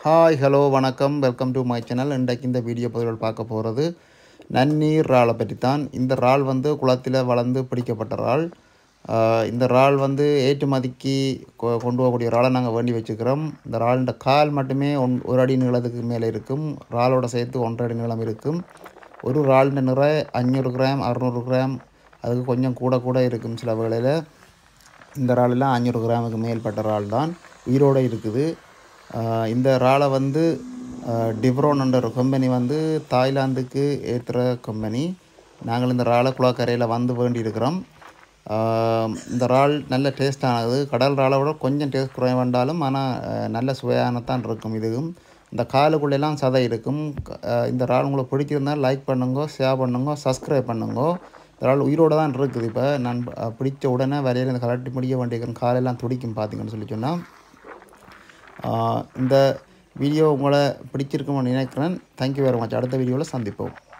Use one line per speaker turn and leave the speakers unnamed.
hi hello வணக்கம் welcome to my channel இன்றைக்கு இந்த வீடியோ பதிவில் பார்க்க போகிறது நன்னீர் இறாலை பற்றி தான் இந்த இறால் வந்து குளத்தில் வளர்ந்து பிடிக்கப்பட்ட இறால் ஆஹ் இந்த இறால் வந்து ஏற்றுமதிக்கு கொ- கொண்டு போகக்கூடிய இறாலை நாங்கள் வேண்டி வச்சுக்கிறோம் இந்த இறாலிൻ്റെ கால் மட்டுமே ஒன் ஒரு அடி நீளத்துக்கு மேலே இருக்கும் இறாலோட சேர்த்து ஒன்றரை அடி நீளம் இருக்கும் ஒரு இறாலிൻ്റെ நிறை அஞ்சூறு கிராம் அறநூறு கிராம் அதுக்கு கொஞ்சம் கூட கூட இருக்கும் சில வேளையில் இந்த இறாலெல்லாம் அஞ்சூறு கிராமுக்கு மேற்பட்ட இறால் தான் உயிரோடு இருக்குது ஆஹ் இந்த இறாலை வந்து டிப்ரோன்ன்ற ஒரு கம்பெனி வந்து தாய்லாந்துக்கு ஏற்றுற கம்பெனி நாங்கள் இந்த இறாலை குளக்கரையில் வந்து வேண்டி இருக்கிறோம் ஆஹ் இந்த இறால் நல்ல டேஸ்டானது கடல் இறாலை விட கொஞ்சம் டேஸ்ட் குறைவாண்டாலும் ஆனால் நல்ல சுவையானத்தான் இருக்கும் இதுவும் இந்த காலுக்குள்ளெல்லாம் சதை இருக்கும் க- ஆஹ் இந்த இறால் உங்களுக்கு பிடிச்சிருந்தால் லைக் பண்ணுங்க ஷேர் பண்ணுங்க சப்ஸ்கிரைப் பண்ணுங்க இந்த இறால் உயிரோடு தான் இருக்குது இப்போ நான் அஹ், பிடிச்ச உடனே வரையில் இந்த கலட்டி முடிய வேண்டிய காலெல்லாம் துடிக்கும் பார்த்தீங்கன்னு சொல்லி சொன்னால் ஆஹ் இந்த வீடியோ உங்களை பிடிச்சிருக்கும்னு நினைக்கிறேன் தேங்க்யூ வெரி மச் அடுத்த வீடியோவில் சந்திப்போம்